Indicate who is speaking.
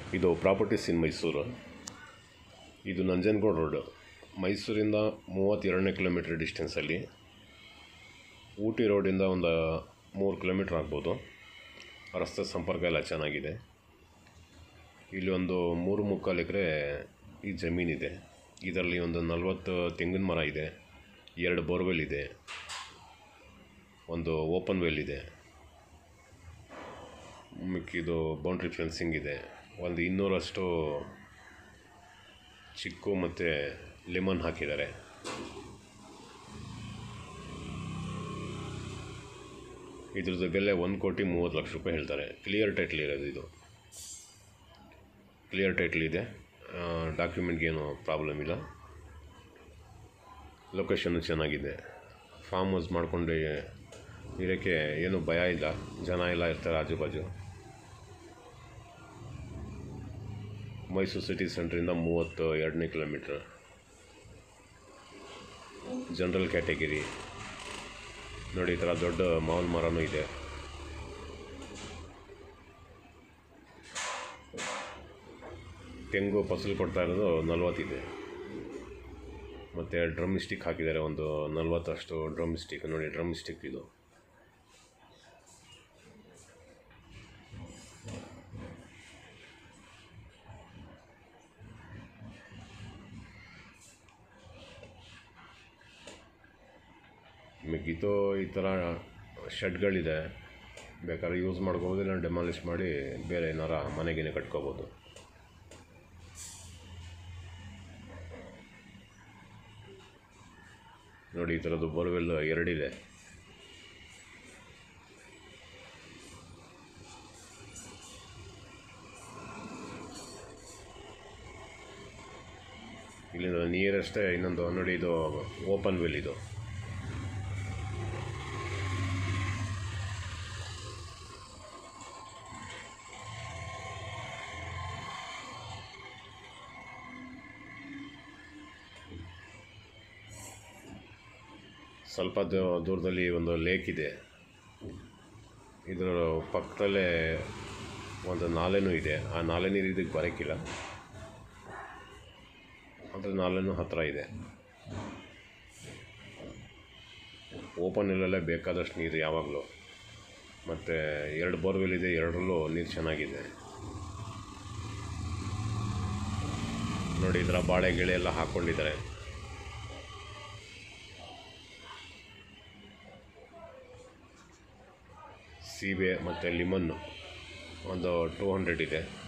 Speaker 1: ಇದು ಪ್ರಾಪರ್ಟೀಸ್ ಇನ್ ಮೈಸೂರು ಇದು ನಂಜನಗೂಡು ರೋಡು ಮೈಸೂರಿಂದ ಮೂವತ್ತೆರಡನೇ ಕಿಲೋಮೀಟ್ರ್ ಡಿಸ್ಟೆನ್ಸಲ್ಲಿ ಊಟಿ ರೋಡಿಂದ ಒಂದು ಮೂರು ಕಿಲೋಮೀಟ್ರ್ ಆಗ್ಬೋದು ರಸ್ತೆ ಸಂಪರ್ಕ ಎಲ್ಲ ಚೆನ್ನಾಗಿದೆ ಇಲ್ಲಿ ಒಂದು ಮೂರು ಮುಕ್ಕಾಲು ಎಕರೆ ಈ ಜಮೀನಿದೆ ಇದರಲ್ಲಿ ಒಂದು ನಲವತ್ತು ತೆಂಗಿನ ಮರ ಇದೆ ಎರಡು ಬೋರ್ವೆಲ್ ಇದೆ ಒಂದು ಓಪನ್ ವೆಲ್ ಇದೆ ಮಿಕ್ಕಿದು ಬೌಂಡ್ರಿ ಫೆನ್ಸಿಂಗ್ ಇದೆ ಒಂದು ಇನ್ನೂರಷ್ಟು ಚಿಕ್ಕು ಮತ್ತು ಲೆಮನ್ ಹಾಕಿದ್ದಾರೆ ಇದ್ರದ್ದು ಬೆಲೆ ಒಂದು ಕೋಟಿ ಮೂವತ್ತು ಲಕ್ಷ ರೂಪಾಯಿ ಹೇಳ್ತಾರೆ ಕ್ಲಿಯರ್ ಟೈಟ್ಲ್ ಇರೋದು ಇದು ಕ್ಲಿಯರ್ ಟೈಟ್ಲ್ ಇದೆ ಡಾಕ್ಯುಮೆಂಟ್ಗೆ ಏನು ಪ್ರಾಬ್ಲಮ್ ಇಲ್ಲ ಲೊಕೇಶನ್ನು ಚೆನ್ನಾಗಿದೆ ಫಾರ್ಮ್ ಹೌಸ್ ಮಾಡಿಕೊಂಡು ಇರೋಕ್ಕೆ ಏನು ಭಯ ಇಲ್ಲ ಜನ ಎಲ್ಲ ಇರ್ತಾರೆ ಆಜು ಬಾಜು ಮೈಸೂರು ಸಿಟಿ ಸೆಂಟ್ರಿಂದ ಮೂವತ್ತು ಎರಡನೇ ಕಿಲೋಮೀಟ್ರ್ ಜನರಲ್ ಕ್ಯಾಟಗಿರಿ ನೋಡಿ ಈ ಥರ ದೊಡ್ಡ ಮಾವಿನ ಮರನೂ ಇದೆ ತೆಂಗು ಫಸಲು ಕೊಡ್ತಾ ಇರೋದು ನಲ್ವತ್ತಿದೆ ಮತ್ತು ಡ್ರಮ್ ಸ್ಟಿಕ್ ಹಾಕಿದ್ದಾರೆ ಒಂದು ನಲ್ವತ್ತಷ್ಟು ಡ್ರಮ್ ಸ್ಟಿಕ್ ನೋಡಿ ಡ್ರಮ್ ಸ್ಟಿಕ್ ಇದು ಮಿಕ್ಕಿತು ಈ ಥರ ಶೆಡ್ಗಳಿದೆ ಬೇಕಾದ್ರೆ ಯೂಸ್ ಮಾಡ್ಕೋಬೋದು ಇಲ್ಲ ಡೆಮಾಲಿಷ್ ಮಾಡಿ ಬೇರೆ ಏನಾರ ಮನೆಗೇನೆ ಕಟ್ಕೋಬೋದು ನೋಡಿ ಈ ಥರದ್ದು ಬೋರ್ವೆಲ್ ಎರಡಿದೆ ಇಲ್ಲಿಂದ ನಿಯರೆಸ್ಟೇ ಇನ್ನೊಂದು ನೋಡಿ ಇದು ಓಪನ್ ವೆಲ್ ಇದು ಸ್ವಲ್ಪ ದೂ- ದೂರದಲ್ಲಿ ಒಂದು ಲೇಕ್ ಇದೆ ಇದರ ಪಕ್ಕದಲ್ಲೇ ಒಂದು ನಾಲೆನೂ ಇದೆ ಆ ನಾಲೆ ನೀರು ಇದಕ್ಕೆ ಬರೋಕ್ಕಿಲ್ಲ ಅದು ನಾಲೆನೂ ಹತ್ತಿರ ಇದೆ ಓಪನ್ ಇಲ್ಲಲ್ಲೇ ಬೇಕಾದಷ್ಟು ನೀರು ಯಾವಾಗಲೂ ಮತ್ತು ಎರಡು ಬೋರ್ವೆಲ್ ಇದೆ ಎರಡರಲ್ಲೂ ನೀರು ಚೆನ್ನಾಗಿದೆ ನೋಡಿ ಇದರ ಬಾಳೆ ಗಿಳೆ ಎಲ್ಲ ಹಾಕ್ಕೊಂಡಿದ್ದಾರೆ ಸೀಬೆ ಮತ್ತು ಲಿಮನ್ನು ಒಂದು ಟೂ ಹಂಡ್ರೆಡ್ ಇದೆ